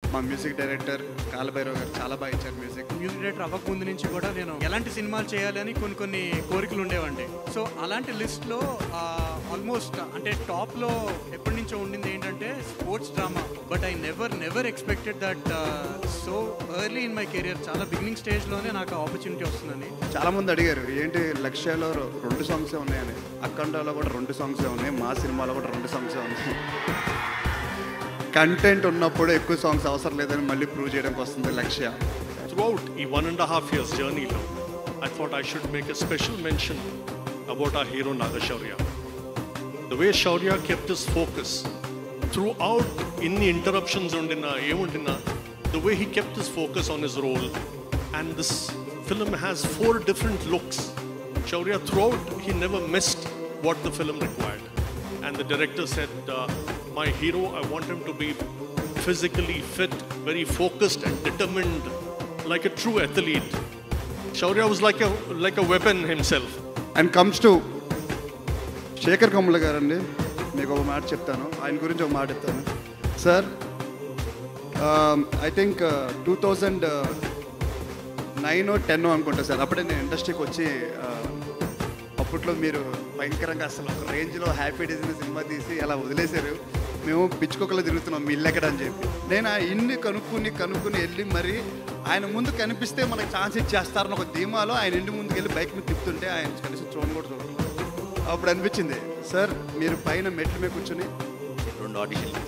మా music director Kal Bhairav గారు చాలా బాగా ఇచ్చారు మ్యూజిక్ మ్యూజిక్ డైరెక్టర్ అవ్వక ముందు నుంచి కూడా నేను ఎలాంటి సినిమాలు చేయాలి అని కొన్ని కొన్ని కోరికలు ఉండేవండి సో అలాంటి లిస్ట్లో ఆల్మోస్ట్ అంటే టాప్లో ఎప్పటి నుంచో ఉండింది ఏంటంటే sports drama but I never never expected that so early in my career చాలా బిగినింగ్ స్టేజ్లోనే నాకు ఆపర్చునిటీ వస్తుందని చాలా మంది అడిగారు ఏంటి లక్ష్యాలో రె- రెండు సాంగ్సే ఉన్నాయని అఖండలో కూడా రెండు సాంగ్సే ఉన్నాయి మా సినిమాలో కూడా రెండు సాంగ్సే ఉన్నాయి కంటెంట్ ఉన్నప్పుడు ఎక్కువ సాంగ్స్ అవసరం లేదని మళ్ళీ ప్రూవ్ చేయడానికి వస్తుంది లక్ష్య Throughout a one and a half years journey, lo, I thought I should make a special mention about our hero Nagashaurya. The way Shaurya kept his focus throughout in the interruptions undina, ఏముండినా, the way he kept his focus on his role. And this film has four different looks. Shaurya throughout, he never missed what the film required. And the director said, uh, my hero, I want him to be physically fit, very focused and determined, like a true athlete. Shaurya was like a like a weapon himself. And comes to Shekhar Kammula గారండి మీకు ఒక మాట చెప్తాను ఆయన గురించి ఒక మాట చెప్తాను sir I think two thousand nine ten అనుకుంటా సార్ అప్పుడే నేను ఇండస్ట్రీకి వచ్చి ఆ, అప్పట్లో మీరు భయంకరంగా అసలు ఒక రేంజ్లో హ్యాపీ డేస్ అనే సినిమా తీసి అలా వదిలేశారు మేము పిచ్చుకొకలో తిరుగుతున్నాం మీ ఇల్లు ఎక్కడ అని చెప్పి నేను ఆ ఇన్ని కనుక్కుని కనుక్కుని వెళ్ళి మరి ఆయన ముందు కనిపిస్తే మనకు ఛాన్స్ ఇచ్చేస్తారని ఒక ధీమాలో ఆయన ఇంటి ముందుకు వెళ్ళి బైక్ మీద తిప్పుతుంటే ఆయన కనీసం చూడని కూడా చూడలేదు అప్పుడు అనిపించింది సార్ మీరు పైన మెట్ల మీద కూర్చొని రెండు ఆడిషన్లు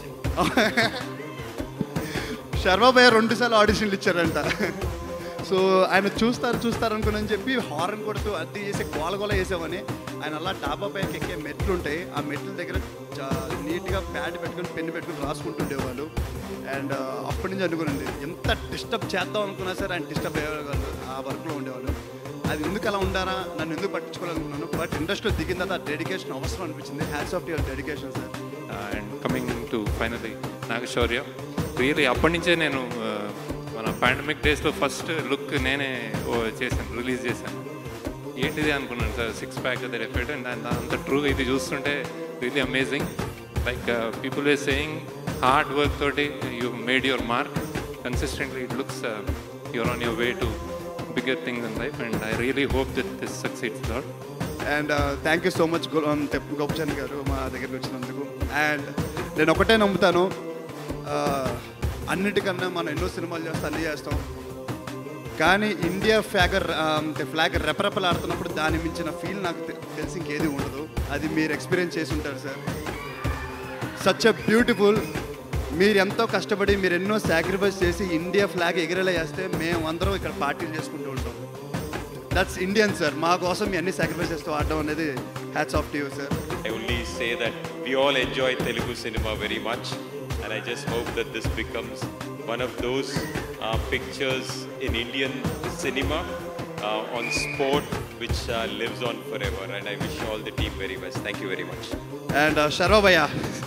శర్మ భయ్య రెండు సార్లు ఆడిషన్లు ఇచ్చారంట సో ఆయన చూస్తారు చూస్తారు అనుకుని చెప్పి హార్న్ కొడుతూ అద్దె చేసి గోల గోల వేసామని ఆయన అలా డాబా పైకి ఎక్కే మెట్లు ఉంటాయి ఆ మెట్ల దగ్గర చా- నీట్గా ప్యాడ్ పెట్టుకుని పెన్ను పెట్టుకుని రాసుకుంటుండేవాళ్ళు అండ్ అప్పటి నుంచి అనుకునండి ఎంత డిస్టర్బ్ చేద్దాం అనుకున్నా సరే ఆయన డిస్టర్బ్ అయ్యేవాళ్ళు ఆ వర్క్లో ఉండేవాళ్ళు అది ఎందుకు అలా ఉండారా నన్ను ఎందుకు పట్టించుకోవాలనుకున్నాను బట్ ఇండస్ట్రీలో దిగిన తర్వాత డెడికేషన్ అవసరం అనిపించింది hats off your dedication sir and coming to finally Naga Shaurya really అప్పటి నుంచే నేను uh, మన పాండమిక్ డేస్లో ఫస్ట్ లుక్ నేనే ఓ చేశాను రిలీజ్ చేశాను ఏంటిది అనుకున్నాను సార్ సిక్స్ ప్యాక్ అది ఎఫెక్ట్ అండ్ అంత అంత ట్రూ ఇది చూస్తుంటే really amazing like people are saying hard work తోటి you made your mark consistently it looks your on your way to bigger things in life and I really hope that this succeeds lot and thank you so much Gopichand garu మా దగ్గరికి వచ్చినందుకు and నేను ఒకటే నమ్ముతాను uh, అన్నిటికన్నా మనం ఎన్నో సినిమాలు చేస్తాం అన్నీ చేస్తాం కానీ ఇండియా ఫ్లాగర్ ఫ్లాగ్ రెపరెపలాడుతున్నప్పుడు దాని మించిన ఫీల్ నాకు తె- తెలిసి ఇంకేది ఉండదు అది మీరు ఎక్స్పీరియన్స్ చేసి ఉంటారు సార్ సచ్ అ బ్యూటిఫుల్ మీరు ఎంతో కష్టపడి మీరు ఎన్నో సాక్రిఫైస్ చేసి ఇండియా ఫ్లాగ్ ఎగిరేలా చేస్తే మేము అందరం ఇక్కడ పార్టీలు చేసుకుంటూ ఉంటాం దట్స్ ఇండియన్ సార్ మా కోసం మీ అన్ని సాక్రిఫైస్ చేస్తూ ఆడడం అనేది hats off to you sir I only say that we all enjoy Telugu cinema very much, and I just hope that this becomes one of those uh, pictures in Indian cinema uh, on sport which uh, lives on forever. And I wish all the team very best. Thank you very much. And శరోభయ్య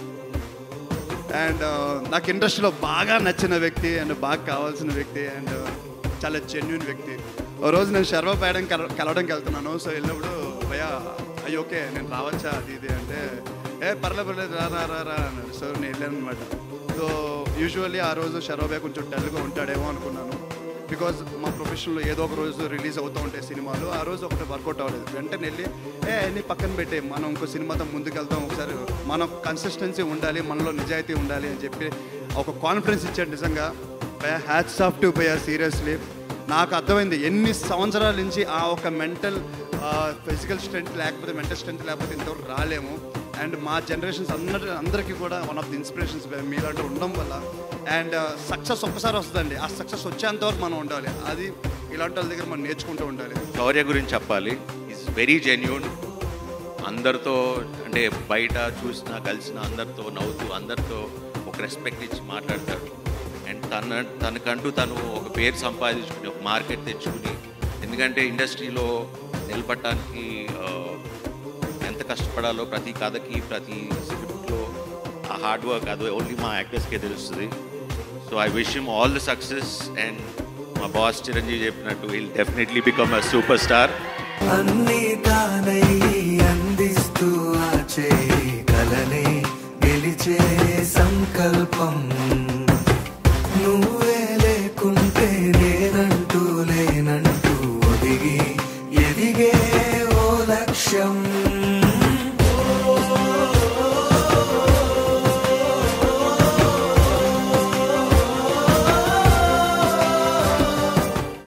and నాకు ఇండస్ట్రీలో బాగా నచ్చిన వ్యక్తి and బాగా కావాల్సిన వ్యక్తి and చాలా జెన్యున్ వ్యక్తి ఓ రోజు నేను శర్వ పేయడం కల కలవడానికి వెళ్తున్నాను సో వెళ్ళినప్పుడు భయ్యా అయ్యి ఓకే నేను రావచ్చా అది ఇది అంటే ఏ పర్లేదు పర్లేదు రా రా రా రా అన్నాడు సో నేను వెళ్ళాను అనమాట సో యూజువల్లీ ఆ రోజు శర్వభయ్య కొంచెం డల్గా ఉంటాడేమో అనుకున్నాను బికాజ్ మా ప్రొఫెషన్లో ఏదో ఒక రోజు రిలీజ్ అవుతూ ఉంటాయి సినిమాలు ఆ రోజు ఒకటి వర్కౌట్ అవ్వలేదు వెంటనే వెళ్ళి ఏ అన్ని పక్కన పెట్టి మనం ఇంకో సినిమాతో ముందుకెళ్తాం ఒకసారి మన కన్సిస్టెన్సీ ఉండాలి మనలో నిజాయితీ ఉండాలి అని చెప్పి ఒక కాన్ఫిడెన్స్ ఇచ్చాడు నిజంగా భయ హ్యాట్స్ ఆఫ్ టు భయ సీరియస్లీ నాకు అర్థమైంది ఎన్ని సంవత్సరాల నుంచి ఆ ఒక మెంటల్ ఫిజికల్ స్ట్రెంత్ లేకపోతే మెంటల్ స్ట్రెంత్ లేకపోతే ఇంతవరకు రాలేము అండ్ మా జనరేషన్స్ అందరి అందరికీ కూడా వన్ ఆఫ్ ది ఇన్స్పిరేషన్స్ మీలాంటి ఉండడం వల్ల అండ్ సక్సెస్ ఒక్కసారి వస్తుందండి ఆ సక్సెస్ వచ్చేంత వరకు మనం ఉండాలి అది ఇలాంటి వాళ్ళ దగ్గర మనం నేర్చుకుంటూ ఉండాలి శౌర్య గురించి చెప్పాలి ఈజ్ వెరీ జెన్యున్ అందరితో అంటే బయట చూసినా కలిసిన అందరితో నవ్వుతూ అందరితో ఒక రెస్పెక్ట్ ఇచ్చి మాట్లాడతాడు అండ్ తన తనకంటూ తను ఒక పేరు సంపాదించుకుని ఒక మార్కెట్ తెచ్చుకుని ఎందుకంటే ఇండస్ట్రీలో నిలబడటానికి ఆ, ఎంత కష్టపడాలో ప్రతి కథకి ప్రతి స్క్రిప్ట్లో ఆ హార్డ్ వర్క్ అది ఓన్లీ మా యాక్టర్స్కే తెలుస్తుంది so I wish him all the success and మా బాస్ చిరంజీవి చెప్పినట్టు will definitely become a super star అన్ని తానై అందిస్తూ ఆచే కలనే గెలిచే సంకల్పం నువ్వు ఎదిగి ఎదిగే ఓ లక్ష్యం